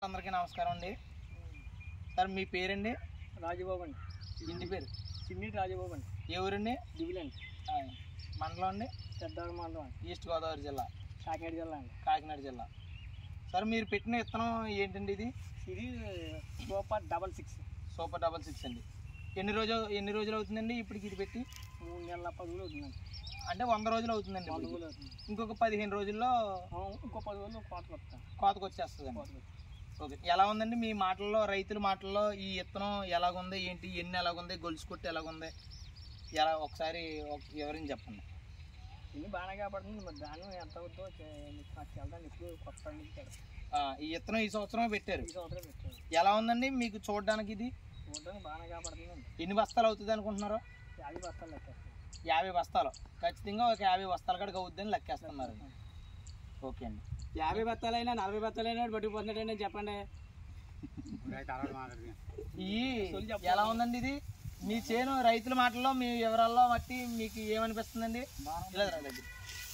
అందరికీ నమస్కారం అండి సార్ మీ పేరండి రాజబాబు అండి ఇంటి పేరు సిమ్మిటి రాజబాబు అండి ఏ ఊరండి దివిలండి ఆ, మండలం అండి పెద్దవాడ మండలం అండి ఈస్ట్ గోదావరి జిల్లా కాకినాడ జిల్లా అండి కాకినాడ జిల్లా సార్ మీరు పెట్టిన విత్తనం ఏంటండి ఇది ఇది super double six super double six అండి ఎన్ని రోజులు ఎన్ని రోజులు అవుతుందండి ఇప్పటికి ఇది పెట్టి మూడు నెలల పది రోజులు అవుతుందండి అంటే వంద రోజులు అవుతుందండి వంద ఇప్పటికి. రోజులు అవుతుంది ఇంకొక పదిహేను రోజుల్లో ఆ, ఇంకో పది రోజులు కోతకు వస్తాను కోతకు వచ్చేస్తుందండి కోతకు వస్తాను ఓకే ఎలా ఉందండి మీ మాటల్లో రైతుల మాటల్లో ఈ విత్తనం ఎలాగుంది ఏంటి ఎన్ని ఎలాగుంది గొలుసు కొట్టి ఎలాగుంది ఎలా ఒకసారి ఒక వివరించి చెప్పండి ఇది బాగానే కాపాడుతుంది మరి దాన్ని ఎంత అవుతుందో చే- నాకు వెళ్దాను ఇప్పుడు కొత్త పండించి పెడతాను ఆ, ఈ విత్తనం ఈ సంవత్సరమే పెట్టారు ఈ సంవత్సరం పెట్టాను ఎలా ఉందండి మీకు చూడడానికి ఇది చూడడానికి బాగానే కాపాడుతుందండి ఎన్ని బస్తాలు అవుతుంది అనుకుంటున్నారు యాభై బస్తాలు లెక్కేస్తాను యాభై బస్తాలు ఖచ్చితంగా ఒక యాభై బస్తాల కాడికి అవుద్దని లెక్కేస్తున్నారు ఓకే అండి యాభై బత్తాలైనా నలభై బత్తాలైనా పట్టుకుపోతున్నాడండి చెప్పండి ఈ ఎలా ఉందండి ఇది మీ చేను రైతుల మాటల్లో మీ వివరాల్లో బట్టి మీకు ఏమనిపిస్తుందండి ఇలా రా దగ్గర.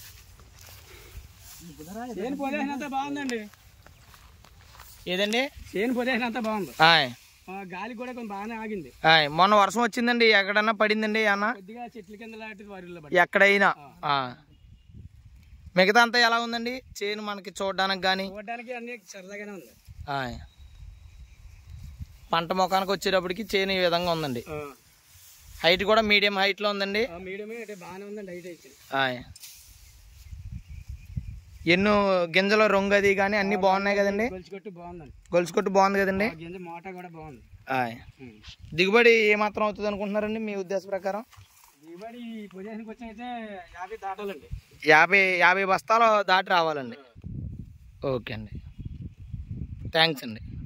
చేను పొదేసినంత బాగుందండి ఏదండి చేను పొదేసినంత బాగుంది ఆయ్ ఆ, గాలి కూడా కొంచెం బాగానే ఆగింది ఆయ్ మొన్న వర్షం వచ్చిందండి ఎక్కడన్నా పడిందండి అన్న కొద్దిగా చెట్ల కింద లాంటి వరిలో పడి ఎక్కడైనా ఆ. మిగతా అంతా ఎలా ఉందండి చేను మనకి చూడడానికి కానీ చూడడానికి అన్ని సరదాగానే ఉంది ఆయ్ పంట ముఖానికి వచ్చేటప్పటికి చేను ఈ విధంగా ఉందండి హైట్ కూడా మీడియం హైట్లో ఉందండి మీడియమే అంటే బాగానే ఉందండి హైట్ అయితే ఆయ్ ఎన్నో గింజల రొంగు అది కానీ అన్నీ బాగున్నాయి కదండి గొలుచుకొట్టు బాగుందండి గొలుసు కొట్టు బాగుంది కదండి ఆ గింజ మోటా కూడా బాగుంది ఆయ్ దిగుబడి ఏమాత్రం అవుతుంది అనుకుంటున్నారండి మీ ఉద్దేశ ప్రకారం దిగుబడి ఈ పొజిషన్కి వచ్చి అయితే యాభై దాటాలండి యాభై యాభై బస్తాలు దాటి రావాలండి ఓకే అండి థ్యాంక్స్ అండి